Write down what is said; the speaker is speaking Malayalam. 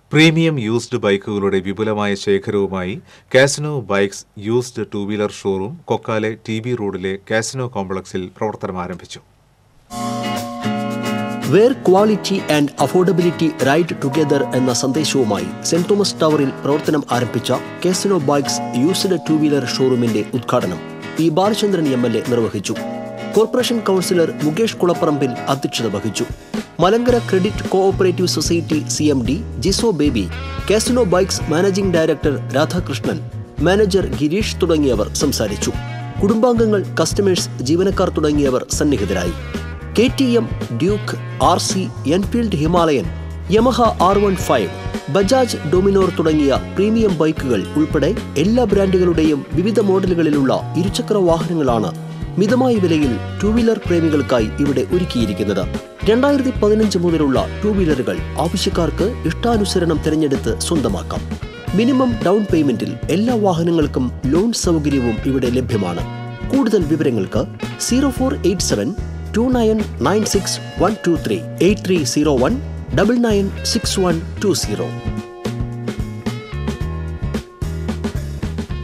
പ്രീമിയം യൂസ്ഡ് ബൈക്കുകളുടെ വിപുലമായ ശേഖരവുമായി casino bikes used two wheeler showroom Kokkala T B റോഡിലെ കാസിനോ കോംപ്ലക്സിൽ പ്രവർത്തനം ആരംഭിച്ചു where quality and affordability ride together എന്ന സന്ദേശവുമായി സെന്റ് തോമസ് ടവറിൽ പ്രവർത്തനം ആരംഭിച്ച casino bikes used two wheeler ഷോറൂമിന്റെ ഉദ്ഘാടനം P Balachandran M L A നിർവഹിച്ചു കോർപ്പറേഷൻ കൗൺസിലർ മുകേഷ് കുളപ്പറമ്പിൽ അധ്യക്ഷത വഹിച്ചു Malankara credit cooperative society C M D Jiso Baby casino bikes managing director Radhakrishnan manager Gireesh തുടങ്ങിയവർ സംസാരിച്ചു കുടുംബാംഗങ്ങൾ കസ്റ്റമേഴ്സ് ജീവനക്കാർ തുടങ്ങിയവർ സന്നിഹിതരായി K T M Duke R C Enfield Himalayan Yamaha R one five Bajaj Dominar തുടങ്ങിയ പ്രീമിയം ബൈക്കുകൾ ഉൾപ്പെടെ എല്ലാ ബ്രാൻഡുകളുടെയും വിവിധ മോഡലുകളിലുള്ള ഇരുചക്ര വാഹനങ്ങളാണ് മിതമായ വിലയിൽ ടൂ വീലർ പ്രേമികൾക്കായി ഇവിടെ ഒരുക്കിയിരിക്കുന്നത് രണ്ടായിരത്തി പതിനഞ്ച് മുതലുള്ള ടൂ വീലറുകൾ ആവശ്യക്കാർക്ക് ഇഷ്ടാനുസരണം തിരഞ്ഞെടുത്ത് സ്വന്തമാക്കാം മിനിമം ഡൗൺ പേയ്മെന്റിൽ എല്ലാ വാഹനങ്ങൾക്കും ലോൺ സൗകര്യവും ഇവിടെ ലഭ്യമാണ് കൂടുതൽ വിവരങ്ങൾക്ക് zero four eight seven two nine nine six one two three eight three zero one double nine six one two zero